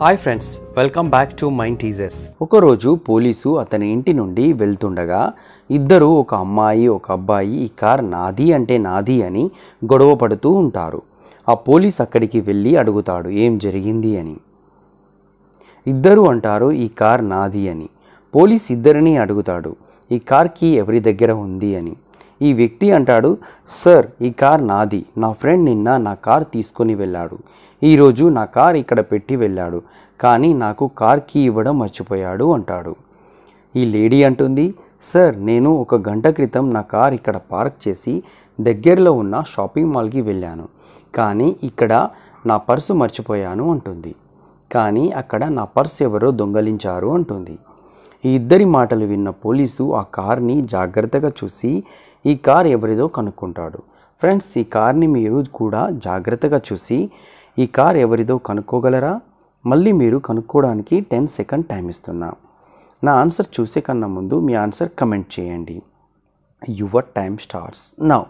hi friends welcome back to mind teasers ఒకరోజు police అతని ఇంటి నుండి వెళ్తుండగా ఇద్దరు ఒక అమ్మాయి ఒక అబ్బాయి ఈ కార్ నాది అంటే నాది అని గొడవ పడుతూ ఉంటారు ఆ పోలీస్ అక్కడికి వెళ్ళి అడుగుతాడు ఏం జరిగింది అని ఇద్దరు అంటారు ఈ కార్ నాది అని పోలీస్ ఇద్దరిని అడుగుతాడు ఈ కార్ కీ ఎవరి దగ్గర ఉంది అని ఈ వ్యక్తి అంటాడు సార్ ఈ కార్ నాది నా ఫ్రెండ్ నిన్న నా కార్ తీసుకొని వెళ్ళాడు ఈరోజు నా కార్ ఇక్కడ పెట్టి వెళ్ళాడు కానీ నాకు కార్ కీ ఇవ్వడం మర్చిపోయాడు అంటాడు ఈ లేడీ అంటుంది సార్ నేను ఒక గంట క్రితం నా కార్ ఇక్కడ పార్క్ చేసి దగ్గరలో ఉన్న షాపింగ్ మాల్కి వెళ్ళాను కానీ ఇక్కడ నా పర్సు మర్చిపోయాను అంటుంది కానీ అక్కడ నా పర్స్ ఎవరో దొంగలించారు అంటుంది ఈ ఇద్దరి మాటలు విన్న పోలీసు ఆ కార్ని జాగ్రత్తగా చూసి ఈ కార్ ఎవరిదో కనుక్కుంటాడు ఫ్రెండ్స్ ఈ కార్ని మీరు కూడా జాగ్రత్తగా చూసి ఈ కార్ ఎవరిదో కనుక్కోగలరా మళ్ళీ మీరు కనుక్కోవడానికి టెన్ సెకండ్ టైం ఇస్తున్నా నా ఆన్సర్ చూసే కన్నా ముందు మీ ఆన్సర్ కమెంట్ చేయండి your time starts now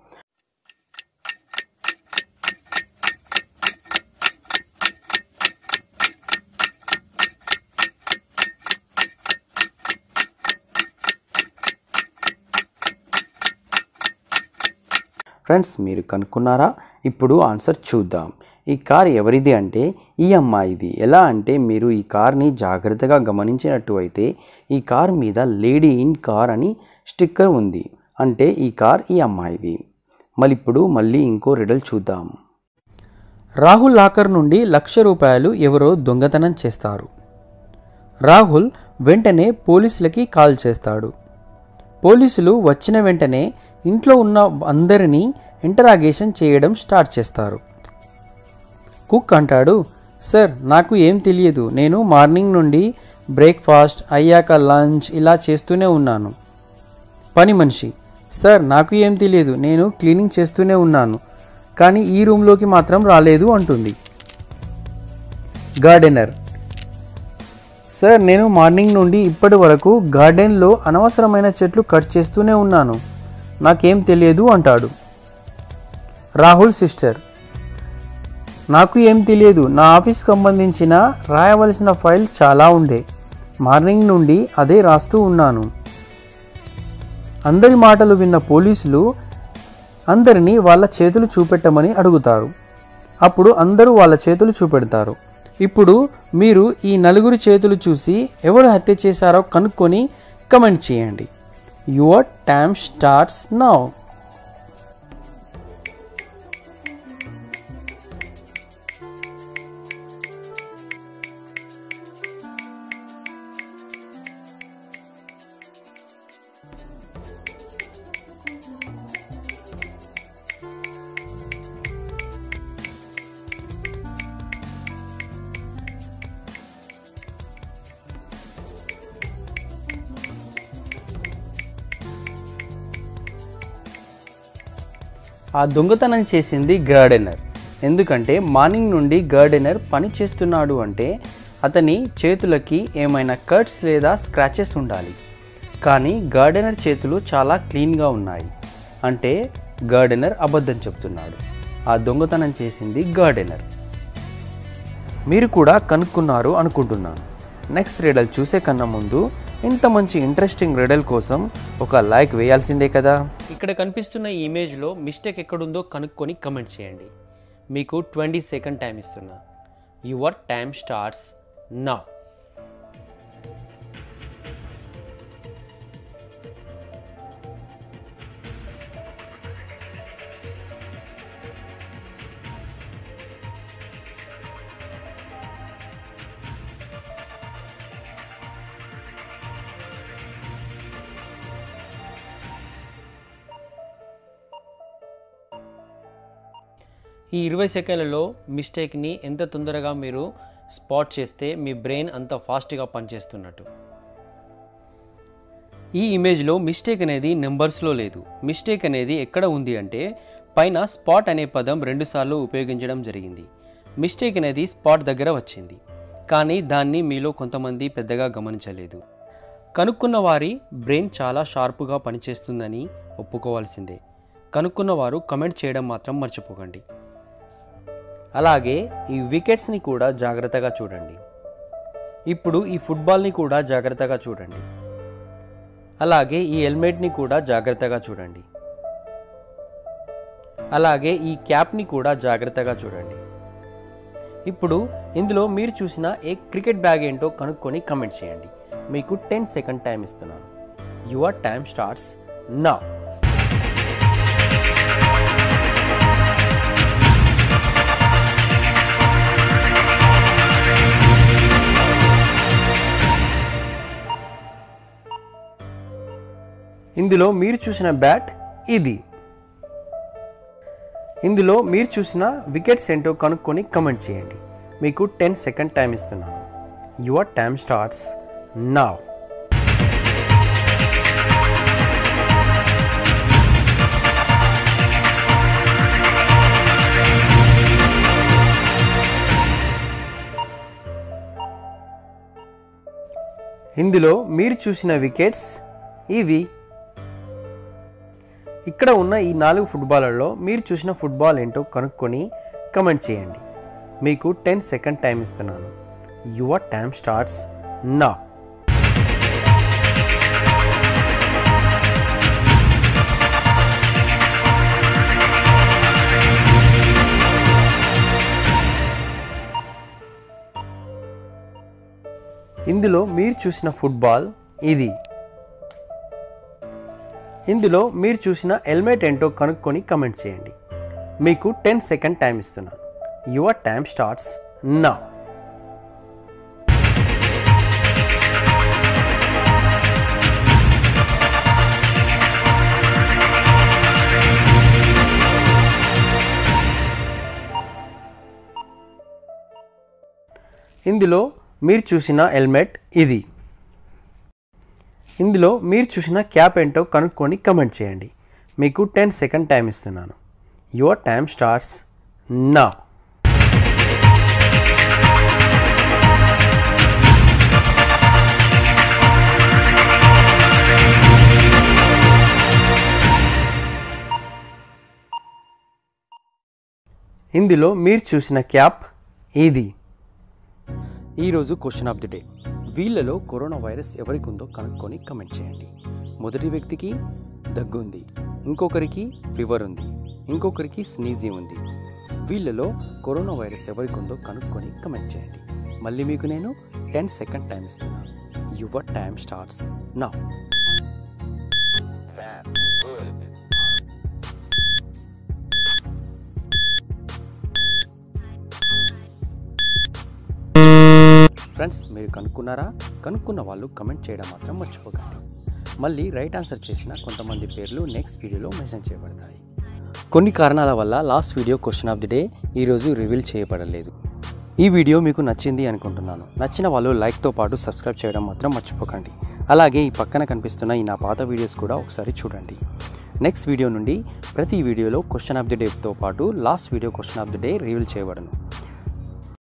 friends మీరు కనుక్కున్నారా ఇప్పుడు ఆన్సర్ చూద్దాం ఈ కార్ ఎవరిది అంటే ఈ అమ్మాయిది ఎలా అంటే మీరు ఈ కార్ని జాగ్రత్తగా గమనించినట్టు అయితే ఈ కార్ మీద లేడీ ఇన్ కార్ అని స్టిక్కర్ ఉంది అంటే ఈ కార్ ఈ అమ్మాయిది మళ్ళీ ఇప్పుడు మళ్ళీ ఇంకో రిడల్ చూద్దాం రాహుల్ లాకర్ నుండి లక్ష రూపాయలు ఎవరో దొంగతనం చేస్తారు రాహుల్ వెంటనే పోలీసులకి కాల్ చేస్తాడు పోలీసులు వచ్చిన వెంటనే ఇంట్లో ఉన్న అందరినీ ఇంటరాగేషన్ చేయడం స్టార్ట్ చేస్తారు కుక్ అంటాడు సార్ నాకు ఏం తెలియదు నేను మార్నింగ్ నుండి బ్రేక్ఫాస్ట్ అయ్యాక లంచ్ ఇలా చేస్తూనే ఉన్నాను పని మనిషి సార్ నాకు ఏం తెలియదు నేను క్లీనింగ్ చేస్తూనే ఉన్నాను కానీ ఈ రూమ్లోకి మాత్రం రాలేదు అంటుంది గార్డెనర్ సార్ నేను మార్నింగ్ నుండి ఇప్పటి వరకు గార్డెన్లో అనవసరమైన చెట్లు కట్ చేస్తూనే ఉన్నాను నాకేం తెలియదు అంటాడు రాహుల్ సిస్టర్ నాకు ఏం తెలియదు నా ఆఫీస్ సంబంధించిన రాయవలసిన ఫైల్ చాలా ఉండే మార్నింగ్ నుండి అదే రాస్తూ ఉన్నాను అందరి మాటలు విన్న పోలీసులు అందరినీ వాళ్ళ చేతులు చూపెట్టమని అడుగుతారు అప్పుడు అందరూ వాళ్ళ చేతులు చూపెడతారు ఇప్పుడు మీరు ఈ నలుగురి చేతులు చూసి ఎవరు హత్య చేశారో కనుక్కొని కమెంట్ చేయండి యువర్ టైమ్ స్టార్ట్స్ నౌ ఆ దొంగతనం చేసింది గార్డెనర్ ఎందుకంటే మార్నింగ్ నుండి గార్డెనర్ పని చేస్తున్నాడు అంటే అతని చేతులకి ఏమైనా కట్స్ లేదా స్క్రాచెస్ ఉండాలి కానీ గార్డెనర్ చేతులు చాలా క్లీన్గా ఉన్నాయి అంటే గార్డెనర్ అబద్ధం చెప్తున్నాడు ఆ దొంగతనం చేసింది గార్డెనర్ మీరు కూడా కనుక్కున్నారు అనుకుంటున్నాను నెక్స్ట్ రీడల్ చూసే కన్నా ముందు ఇంత మంచి ఇంట్రెస్టింగ్ రీడల్ కోసం ఒక లైక్ వేయాల్సిందే కదా ఇక్కడ కనిపిస్తున్న ఈ ఇమేజ్లో మిస్టేక్ ఎక్కడుందో కనుక్కొని కమెంట్ చేయండి మీకు ట్వంటీ సెకండ్ టైం ఇస్తున్నా యువర్ టైం స్టార్ట్స్ నా ఈ ఇరవై సెకండ్లలో మిస్టేక్ని ఎంత తొందరగా మీరు స్పాట్ చేస్తే మీ బ్రెయిన్ అంత ఫాస్ట్గా పనిచేస్తున్నట్టు ఈ ఇమేజ్లో మిస్టేక్ అనేది నెంబర్స్లో లేదు మిస్టేక్ అనేది ఎక్కడ ఉంది అంటే పైన స్పాట్ అనే పదం రెండుసార్లు ఉపయోగించడం జరిగింది మిస్టేక్ అనేది స్పాట్ దగ్గర వచ్చింది కానీ దాన్ని మీలో కొంతమంది పెద్దగా గమనించలేదు కనుక్కున్న వారి బ్రెయిన్ చాలా షార్ప్గా పనిచేస్తుందని ఒప్పుకోవాల్సిందే కనుక్కున్న వారు కమెంట్ చేయడం మాత్రం మర్చిపోకండి అలాగే ఈ వికెట్స్ని కూడా జాగ్రత్తగా చూడండి ఇప్పుడు ఈ ఫుట్బాల్ని కూడా జాగ్రత్తగా చూడండి అలాగే ఈ హెల్మెట్ని కూడా జాగ్రత్తగా చూడండి అలాగే ఈ క్యాప్ని కూడా జాగ్రత్తగా చూడండి ఇప్పుడు ఇందులో మీరు చూసిన ఏ క్రికెట్ బ్యాగ్ ఏంటో కనుక్కొని కమెంట్ చేయండి మీకు టెన్ సెకండ్ టైం ఇస్తున్నాను యువర్ టైం స్టార్ట్స్ నా ఇందులో మీరు చూసిన బ్యాట్ ఇది ఇందులో మీరు చూసిన వికెట్స్ ఏంటో కనుక్కొని కమెంట్ చేయండి మీకు టెన్ సెకండ్ టైం ఇస్తున్నాను యువర్ టైం స్టార్ట్స్ నా ఇందులో మీరు చూసిన వికెట్స్ ఇవి ఇక్కడ ఉన్న ఈ నాలుగు ఫుట్బాల్లలో మీరు చూసిన ఫుట్బాల్ ఏంటో కనుక్కొని కమెంట్ చేయండి మీకు టెన్ సెకండ్ టైం ఇస్తున్నాను యువర్ టైం స్టార్ట్స్ నా ఇందులో మీరు చూసిన ఫుట్బాల్ ఇది ఇందులో మీరు చూసిన హెల్మెట్ ఏంటో కనుక్కొని కమెంట్ చేయండి మీకు టెన్ సెకండ్ టైం ఇస్తున్నాను యువర్ టైం స్టార్ట్స్ నా ఇందులో మీరు చూసిన హెల్మెట్ ఇది ఇందులో మీరు చూసిన క్యాప్ ఏంటో కనుక్కొని కమెంట్ చేయండి మీకు టెన్ సెకండ్ టైం ఇస్తున్నాను యువర్ టైం స్టార్ట్స్ నా ఇందులో మీరు చూసిన క్యాప్ ఇది ఈరోజు క్వశ్చన్ ఆఫ్ ది డే వీళ్ళలో కరోనా వైరస్ ఎవరికి ఉందో కనుక్కొని కమెంట్ చేయండి మొదటి వ్యక్తికి దగ్గు ఉంది ఇంకొకరికి ఫీవర్ ఉంది ఇంకొకరికి స్నీజీ ఉంది వీళ్ళలో కరోనా వైరస్ ఎవరికి ఉందో కనుక్కొని కమెంట్ చేయండి మళ్ళీ మీకు నేను టెన్ సెకండ్ టైం ఇస్తున్నాను your time starts now friends మీరు కనుక్కున్నారా కనుక్కున్న వాళ్ళు కమెంట్ చేయడం మాత్రం మర్చిపోకండి మళ్ళీ రైట్ ఆన్సర్ చేసిన కొంతమంది పేర్లు నెక్స్ట్ వీడియోలో మెన్షన్ చేయబడతాయి కొన్ని కారణాల వల్ల last video question of the day ఈరోజు రివీల్ చేయబడలేదు ఈ వీడియో మీకు నచ్చింది అనుకుంటున్నాను నచ్చిన వాళ్ళు లైక్తో పాటు సబ్స్క్రైబ్ చేయడం మాత్రం మర్చిపోకండి అలాగే ఈ పక్కన కనిపిస్తున్న ఈ నా పాత వీడియోస్ కూడా ఒకసారి చూడండి నెక్స్ట్ వీడియో నుండి ప్రతి వీడియోలో క్వశ్చన్ ఆఫ్ ది డేతో పాటు last video question of the day reveal చేయబడను